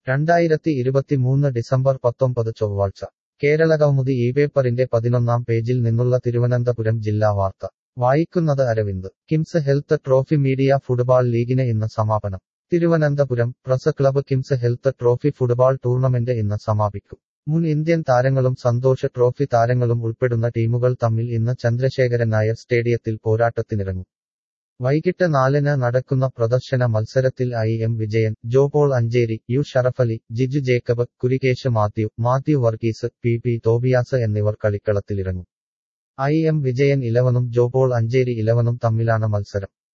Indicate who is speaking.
Speaker 1: രണ്ടായിരത്തി ഇരുപത്തിമൂന്ന് ഡിസംബർ പത്തൊമ്പത് ചൊവ്വാഴ്ച കേരളകൗമുദി ഈ പേപ്പറിന്റെ പതിനൊന്നാം പേജിൽ നിന്നുള്ള തിരുവനന്തപുരം ജില്ലാ വാർത്ത വായിക്കുന്നത് Aravind KIMS health trophy media football ലീഗിന് ഇന്ന് സമാപനം Thiruvananthapuram press club KIMS health trophy football tournament ഇന്ന് സമാപിക്കും മുൻ ഇന്ത്യൻ താരങ്ങളും സന്തോഷ് ട്രോഫി താരങ്ങളും ഉൾപ്പെടുന്ന ടീമുകൾ തമ്മിൽ ഇന്ന് ചന്ദ്രശേഖരൻ നായർ സ്റ്റേഡിയത്തിൽ പോരാട്ടത്തിനിറങ്ങും വൈകിട്ട് നാലിന് നടക്കുന്ന പ്രദർശന മത്സരത്തിൽ I M Vijayan Jo Paul Ancheri U Sharafali Jiju Jacob Kurikesh Mathew Mathew Varghese P P Tobias എന്നിവർ കളിക്കളത്തിലിറങ്ങും ഐ എം വിജയൻ ഇലവനും ജോപോൾ അഞ്ചേരി ഇലവനും തമ്മിലാണ് മത്സരം